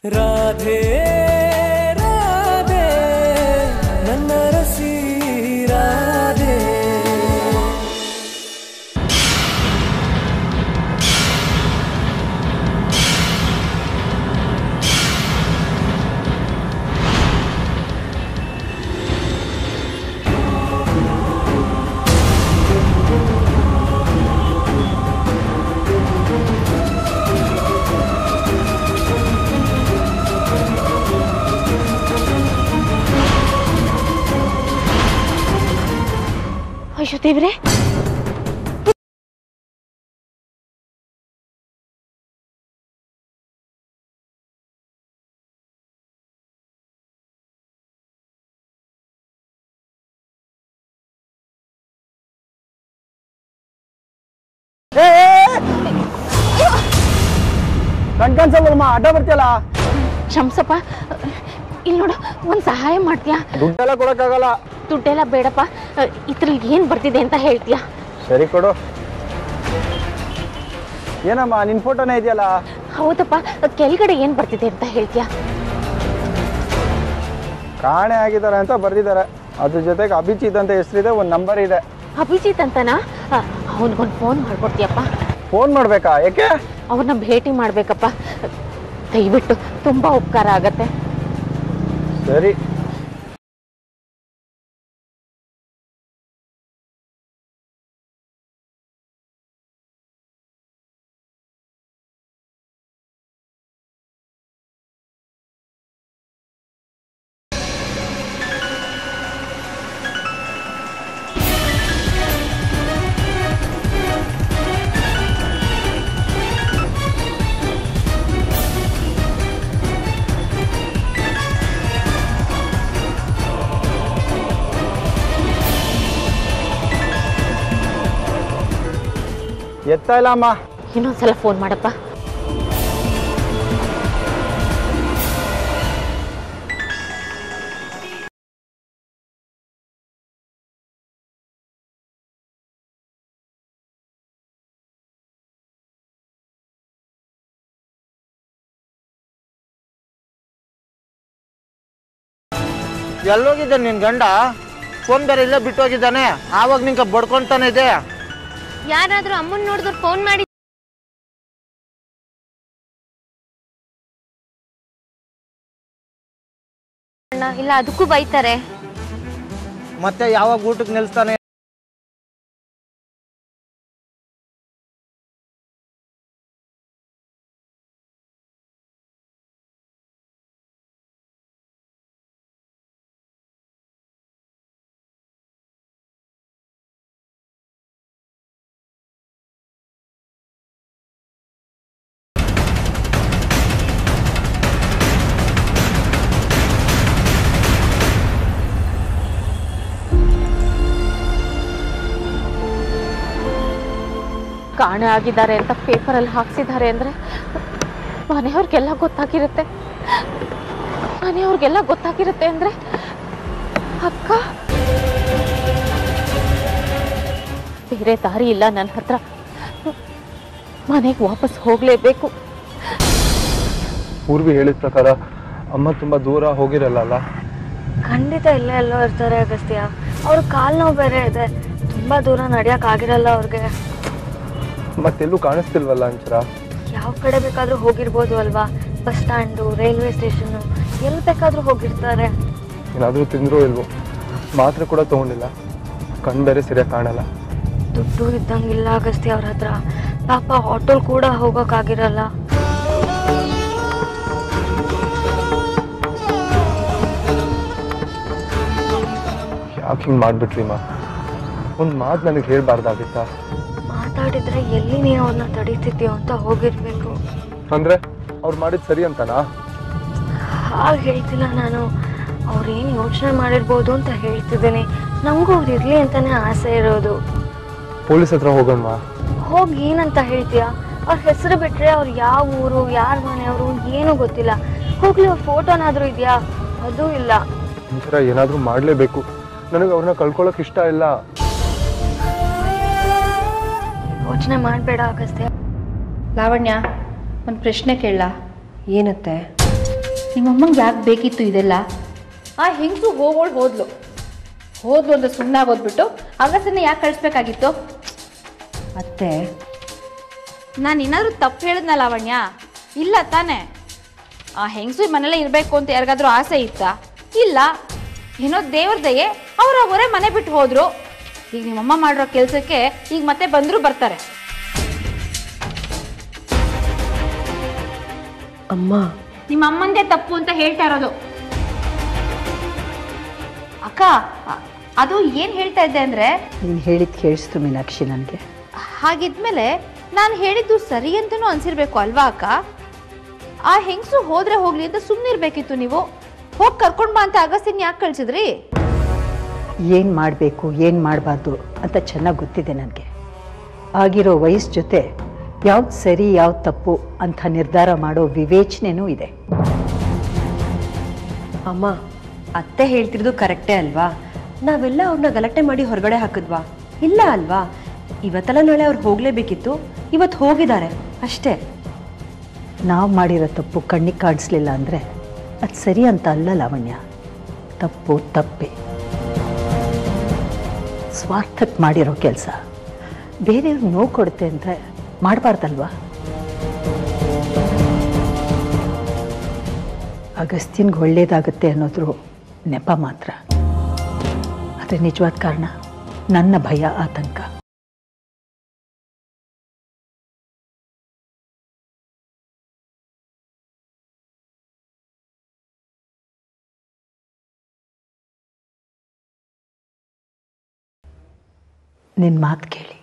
ರಾಧೆ ರಾಧೆ ನನ್ನ ರಸಿ ರಾಧೆ ಅಯ್ಯೋ ದೇವ್ರೆ ಕಣ್ಕನ್ಸಲ್ಲಮ್ಮ ಅಡ್ಡ ಬರ್ತಿಯಲ್ಲ ಕ್ಷಮ್ಸಪ್ಪ ಇಲ್ಲಿ ನೋಡು ಒಂದು ಸಹಾಯ ಮಾಡ್ತೀಯಾ ದುಡ್ಡೆಲ್ಲ ಕೊಡಕ್ಕಾಗಲ್ಲ ದುಡ್ಡೆಲ್ಲ ಬೇಡಪ್ಪ ಇದ್ರಲ್ಲಿ ಏನು ಬರ್ತಿದೆ ಅಂತ ಹೇಳ್ತೀಯಾ ಸರಿ ಕೊಡು ಏನಮ್ಮ ನಿನ್ ಫೋಟೋನೇ ಇದೆಯಲ್ಲ ಹೌದಪ್ಪ ಕೆಳಗಡೆ ಏನು ಬರ್ತಿದೆ ಅಂತ ಹೇಳ್ತೀಯಾ ಕಾಣೆ ಆಗಿದ್ದಾರೆ ಅಂತ ಬರ್ದಿದ್ದಾರೆ ಅದ್ರ ಜೊತೆಗೆ ಅಭಿಜಿತ್ ಅಂತ ಹೆಸರಿದೆ ಒಂದು ನಂಬರ್ ಇದೆ ಅಭಿಜಿತ್ ಅಂತನಾ ಅವನಿಗೊಂದು ಫೋನ್ ಮಾಡ್ಕೊಡ್ತೀಯಪ್ಪ ಫೋನ್ ಮಾಡ್ಬೇಕಾ ಯಾಕೆ ಅವ್ರನ್ನ ಭೇಟಿ ಮಾಡ್ಬೇಕಪ್ಪ ದಯವಿಟ್ಟು ತುಂಬ ಉಪಕಾರ ಆಗತ್ತೆ ಸರಿ ಎತ್ತ ಇಲ್ಲ ಅಮ್ಮ ಇನ್ನೊಂದ್ಸಲ ಫೋನ್ ಮಾಡಪ್ಪ ಎಲ್ಲೋಗಿದ್ದ ನಿನ್ ಗಂಡ ಫೋನ್ ಬೇರೆ ಇಲ್ಲೇ ಬಿಟ್ಟು ಹೋಗಿದ್ದಾನೆ ಆವಾಗ ನಿಂಗೆ ಬಡ್ಕೊಂತಾನೆ ಇದೆ ಯಾರಾದ್ರೂ ಅಮ್ಮನ್ ನೋಡಿದ್ರು ಫೋನ್ ಮಾಡಿ ಅಣ್ಣ, ಇಲ್ಲ ಅದಕ್ಕೂ ಬೈತಾರೆ ಮತ್ತೆ ಯಾವಾಗ ಊಟಕ್ಕೆ ನಿಲ್ಸ್ತಾನೆ ಕಾಣೆ ಆಗಿದ್ದಾರೆ ಅಂತ ಪೇಪರಲ್ಲಿ ಹಾಕ್ಸಿದ್ದಾರೆ ಅಂದರೆ ಮನೆಯವ್ರಿಗೆಲ್ಲ ಗೊತ್ತಾಗಿರುತ್ತೆ ಮನೆಯವ್ರಿಗೆಲ್ಲ ಗೊತ್ತಾಗಿರುತ್ತೆ ಅಂದರೆ ಅಕ್ಕ ಬೇರೆ ದಾರಿ ಇಲ್ಲ ನನ್ನ ಹತ್ರ ಮನೆಗೆ ವಾಪಸ್ ಹೋಗಲೇಬೇಕು ಪೂರ್ವಿ ಹೇಳಿದ ಪ್ರಕಾರ ಅಮ್ಮ ತುಂಬಾ ದೂರ ಹೋಗಿರಲ್ಲ ಖಂಡಿತ ಇಲ್ಲೇ ಎಲ್ಲೋ ಇರ್ತಾರೆ ಅಗಸ್ತ್ಯ ಅವ್ರ ಕಾಲ್ ನೋವು ಬೇರೆ ಇದೆ ತುಂಬಾ ದೂರ ನಡಿಯಕ್ ಆಗಿರಲ್ಲ ಅವ್ರಿಗೆ ಮತ್ತೆಲ್ಲೂ ಕಾಣಿಸ್ತಿಲ್ವಲ್ಲ ಅಂಚರ ಯಾವ ಕಡೆ ಬೇಕಾದ್ರೂ ಹೋಗಿರ್ಬೋದು ಅಲ್ವಾ ಬಸ್ ಸ್ಟ್ಯಾಂಡು ರೈಲ್ವೆ ಸ್ಟೇಷನ್ನು ಎಲ್ಲಿ ಬೇಕಾದ್ರೂ ಹೋಗಿರ್ತಾರೆ ಏನಾದ್ರೂ ತಿಂದ್ರೋ ಇಲ್ವೋ ಮಾತ್ರೆ ಕೂಡ ತಗೊಂಡಿಲ್ಲ ಕಣ್ ಬೇರೆ ಸರಿಯಾಗಿ ಕಾಣಲ್ಲ ದುಡ್ಡು ಇದ್ದಂಗಿಲ್ಲ ಅಗಸ್ತ್ಯ ಅವ್ರ ಹತ್ರ ಪಾಪ ಆಟೋಲ್ ಕೂಡ ಹೋಗೋಕ್ಕಾಗಿರಲ್ಲ ಯಾಕೆ ಹಿಂಗೆ ಮಾಡ್ಬಿಟ್ರಿ ಮಾ ಒಂದು ಮಾತು ನನಗೆ ಹೇಳ್ಬಾರ್ದಾಗಿತ್ತಾ ಮಾತಾಡಿದ್ರೆ ಎಲ್ಲಿ ನೀನು ಅವ್ರನ್ನ ತಡೀತಿದ್ಯೋ ಅಂತ ಹೋಗಿರ್ಬೇಕು ಅಂದ್ರೆ ಅವ್ರು ಮಾಡಿದ್ ಸರಿ ಅಂತನಾ ಹಾಗೆ ಹೇಳ್ತಿಲ್ಲ ನಾನು ಅವ್ರೇನು ಯೋಚನೆ ಮಾಡಿರ್ಬೋದು ಅಂತ ಹೇಳ್ತಿದ್ದೀನಿ ನಮಗೂ ಅವ್ರು ಇರ್ಲಿ ಅಂತಾನೆ ಆಸೆ ಇರೋದು ಪೊಲೀಸ್ ಹತ್ರ ಹೋಗೋಣ ಹೋಗಿ ಏನಂತ ಹೇಳ್ತೀಯಾ ಅವ್ರ ಹೆಸರು ಬಿಟ್ರೆ ಅವ್ರು ಯಾವ ಊರು ಯಾರ ಮನೆಯವರು ಏನೂ ಗೊತ್ತಿಲ್ಲ ಹೋಗ್ಲಿ ಅವ್ರ ಫೋಟೋನಾದ್ರೂ ಇದೆಯಾ ಅದೂ ಇಲ್ಲ ಒಂಥರ ಏನಾದರೂ ಮಾಡಲೇಬೇಕು ನನಗೆ ಅವ್ರನ್ನ ಕಳ್ಕೊಳ್ಳೋಕೆ ಇಷ್ಟ ಇಲ್ಲ ಯೋಚನೆ ಮಾಡಬೇಡ ಅಗಸ್ತ್ಯ ಲಾವಣ್ಯ ಒಂದು ಪ್ರಶ್ನೆ ಕೇಳಲ್ಲ ಏನತ್ತೆ ನಿಮ್ಮಮ್ಮಂಗೆ ಯಾಕೆ ಬೇಕಿತ್ತು ಇದೆಲ್ಲ ಆ ಹೆಂಗಸು ಹೋಗೋಳು ಹೋದ್ಲು ಹೋದ್ಲು ಅಂತ ಸುಮ್ಮನೆ ಆಗೋದ್ಬಿಟ್ಟು ಅಗಸನ್ನ ಯಾಕೆ ಕಳಿಸ್ಬೇಕಾಗಿತ್ತು ಅತ್ತೆ ನಾನು ಏನಾದರೂ ತಪ್ಪು ಹೇಳಿದ್ನ ಲಾವಣ್ಯ ಇಲ್ಲ ತಾನೇ ಆ ಹೆಂಗಸು ಮನೇಲೇ ಇರಬೇಕು ಅಂತ ಯಾರಿಗಾದ್ರೂ ಆಸೆ ಇತ್ತಾ ಇಲ್ಲ ಏನೋ ದೇವ್ರ ದಯೆ ಅವ್ರ ಅವರೇ ಮನೆ ಬಿಟ್ಟು ಹೋದ್ರು ಈಗ ನಿಮ್ಮಮ್ಮ ಮಾಡಿರೋ ಕೆಲಸಕ್ಕೆ ಈಗ ಮತ್ತೆ ಬಂದರೂ ಬರ್ತಾರೆ ಅಮ್ಮ ನಿಮ್ಮ ಅಮ್ಮಂದೇ ತಪ್ಪು ಅಂತ ಹೇಳ್ತಾ ಇರೋದು ಅಕ್ಕ ಅ- ಅದು ಏನ್ ಹೇಳ್ತಾ ಇದ್ದೆ ಅಂದ್ರೆ ನೀನು ಹೇಳಿದ್ ಕೇಳಿಸ್ತು ಮೀನಾಕ್ಷಿ ನನಗೆ ಹಾಗಿದ್ಮೇಲೆ ನಾನು ಹೇಳಿದ್ದು ಸರಿ ಅಂತನೂ ಅನ್ಸಿರ್ಬೇಕು ಅಲ್ವಾ ಅಕ್ಕ ಆ ಹೆಂಗಸು ಹೋದ್ರೆ ಹೋಗ್ಲಿ ಅಂತ ಸುಮ್ಮನಿರ್ಬೇಕಿತ್ತು ನೀವು ಹೋಗಿ ಕರ್ಕೊಂಡ್ ಬಾ ಅಂತ ಅಗಸ್ತಿನ್ ಯಾಕೆ ಕಳ್ಸಿದ್ರಿ ಏನು ಮಾಡಬೇಕು ಏನು ಮಾಡಬಾರ್ದು ಅಂತ ಚೆನ್ನಾಗಿ ಗೊತ್ತಿದೆ ನನಗೆ ಆಗಿರೋ ವಯಸ್ಸು ಜೊತೆ ಯಾವ್ದು ಸರಿ ಯಾವ್ದು ತಪ್ಪು ಅಂತ ನಿರ್ಧಾರ ಮಾಡೋ ವಿವೇಚನೆನೂ ಇದೆ ಅಮ್ಮ ಅತ್ತೆ ಹೇಳ್ತಿರೋದು ಕರೆಕ್ಟೇ ಅಲ್ವಾ ನಾವೆಲ್ಲ ಅವ್ರನ್ನ ಗಲಾಟೆ ಮಾಡಿ ಹೊರಗಡೆ ಹಾಕಿದ್ವಾ ಇಲ್ಲ ಅಲ್ವಾ ಇವತ್ತೆಲ್ಲ ನಾಳೆ ಅವ್ರು ಹೋಗ್ಲೇಬೇಕಿತ್ತು ಇವತ್ತು ಹೋಗಿದ್ದಾರೆ ಅಷ್ಟೇ ನಾವು ಮಾಡಿರೋ ತಪ್ಪು ಕಣ್ಣಿಗೆ ಕಾಣಿಸ್ಲಿಲ್ಲ ಅಂದರೆ ಅದು ಸರಿ ಅಂತ ಅಲ್ಲ ಲಾವಣ್ಯ ತಪ್ಪು ತಪ್ಪೆ ಸ್ವಾರ್ಥಕ್ಕೆ ಮಾಡಿರೋ ಕೆಲಸ ಬೇರೆಯವ್ರಿಗೆ ನೋವು ಕೊಡುತ್ತೆ ಅಂದರೆ ಮಾಡಬಾರ್ದಲ್ವಾ ಅಗಸ್ತ್ಯನ್ಗೆ ಒಳ್ಳೇದಾಗುತ್ತೆ ಅನ್ನೋದ್ರು ನೆಪ ಮಾತ್ರ ಆದರೆ ನಿಜವಾದ ಕಾರಣ ನನ್ನ ಭಯ ಆತಂಕ ನಿನ್ನ ಮಾತು ಕೇಳಿ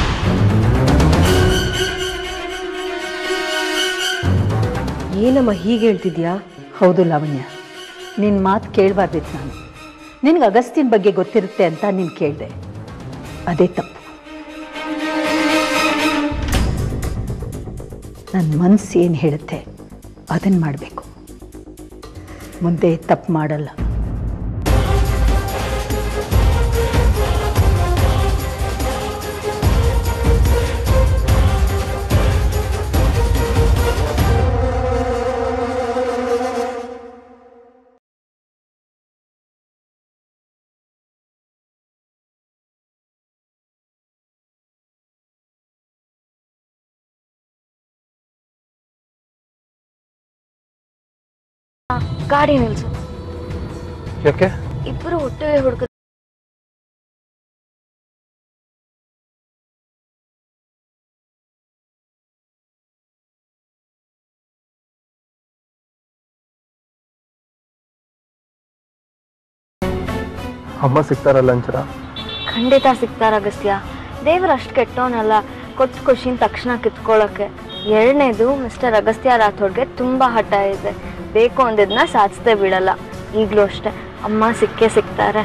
ಏನಮ್ಮ ಹೀಗೆ ಹೇಳ್ತಿದ್ಯಾ ಹೌದು ಲಾವಣ್ಯ ನಿನ್ನ ಮಾತು ಕೇಳಬಾರ್ದಿತ್ತು ನಾನು ನಿನಗೆ ಅಗಸ್ತಿನ ಬಗ್ಗೆ ಗೊತ್ತಿರುತ್ತೆ ಅಂತ ನೀನು ಕೇಳಿದೆ ಅದೇ ತಪ್ಪು ನನ್ನ ಮನಸ್ಸು ಏನು ಹೇಳುತ್ತೆ ಅದನ್ನು ಮಾಡಬೇಕು ಮುಂದೆ ತಪ್ಪು ಮಾಡಲ್ಲ ಗಾಡಿ ನಿಲ್ಸು ಯಾಕೆ ಇಬ್ಬರು ಒಟ್ಟಿಗೆ ಹುಡುಕ ಅಮ್ಮ ಸಿಗ್ತಾರಲ್ಲ ಅಂಚರ ಖಂಡಿತ ಸಿಗ್ತಾರ ಅಗಸ್ತ್ಯ ದೇವ್ರ ಅಷ್ಟು ಕೆಟ್ಟವನಲ್ಲ ಕೊಟ್ಟು ಖುಷಿನ ತಕ್ಷಣ ಕಿತ್ಕೊಳ್ಳೋಕೆ ಎರಡನೇದು ಮಿಸ್ಟರ್ ಅಗಸ್ತ್ಯ ರಾಥೋಡ್ಗೆ ತುಂಬಾ ಹಠ ಇದೆ ಬೇಕು ಅಂದಿದ್ನ ಸಾಧಿಸದೆ ಬಿಡಲ್ಲ ಈಗಲೂ ಅಷ್ಟೇ ಅಮ್ಮ ಸಿಕ್ಕೇ ಸಿಗ್ತಾರೆ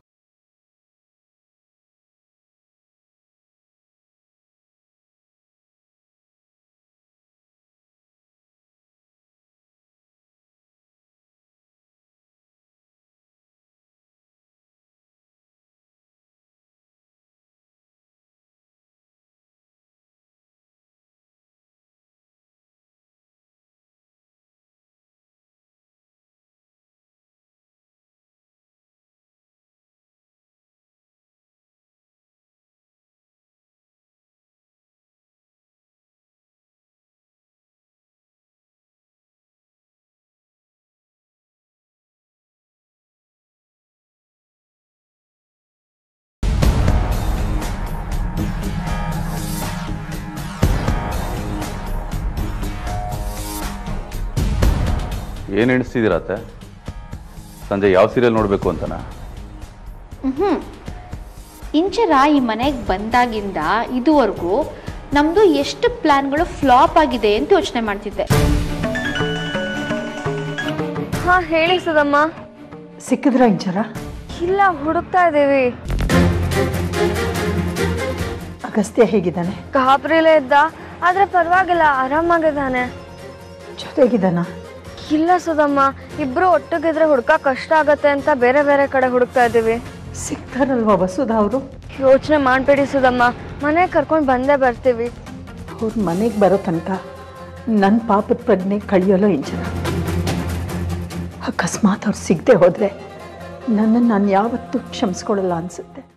ಏನು ಎಣಿಸ್ತಿದ್ದೀರ ಅತ್ತೆ ಸಂಜೆ ಯಾವ ಸೀರಿಯಲ್ ನೋಡಬೇಕು ಅಂತನಾ ಹ್ಞೂ ಇಂಚರ ಈ ಮನೆಗೆ ಬಂದಾಗಿಂದ ಇದುವರೆಗೂ ನಮ್ಮದು ಎಷ್ಟು ಪ್ಲ್ಯಾನ್ಗಳು ಫ್ಲಾಪ್ ಆಗಿದೆ ಅಂತ ಯೋಚನೆ ಮಾಡ್ತಿದ್ದೆ ಹಾ ಹೇಳಿ ಸುಧಮ್ಮ ಸಿಕ್ಕಿದ್ರ ಇಂಚರ ಇಲ್ಲ ಹುಡುಕ್ತಾ ಇದೀವಿ ಅಗಸ್ತ್ಯ ಹೇಗಿದ್ದಾನೆ ಗಾಬರಿಲೇ ಇದ್ದ ಆದ್ರೆ ಪರವಾಗಿಲ್ಲ ಆರಾಮಾಗಿದ್ದಾನೆ ಜೊತೆಗಿದ್ದಾನ ಇಲ್ಲ ಸುಧಮ್ಮ ಇಬ್ರು ಒಟ್ಟಿಗಿದ್ರೆ ಹುಡ್ಕ ಕಷ್ಟ ಆಗತ್ತೆ ಅಂತ ಬೇರೆ ಬೇರೆ ಕಡೆ ಹುಡುಕ್ತಾ ಇದೀವಿ ಸಿಗ್ತಾರಲ್ವಾ ವಸುಧ ಅವರು ಯೋಚನೆ ಮಾಡ್ಬೇಡಿ ಸುಧಮ್ಮ ಮನೆ ಕರ್ಕೊಂಡು ಬಂದೇ ಬರ್ತೀವಿ ಅವ್ರ ಮನೆಗೆ ಬರೋ ತನಕ ನನ್ನ ಪಾಪದ ಪ್ರಜ್ಞೆ ಕಳಿಯೋಲ್ಲ ಇಂಚನ ಅಕಸ್ಮಾತ್ ಅವ್ರು ಸಿಗದೆ ಹೋದರೆ ನನ್ನನ್ನು ನಾನು ಯಾವತ್ತೂ ಕ್ಷಮಿಸ್ಕೊಳ್ಳಲ್ಲ ಅನಿಸುತ್ತೆ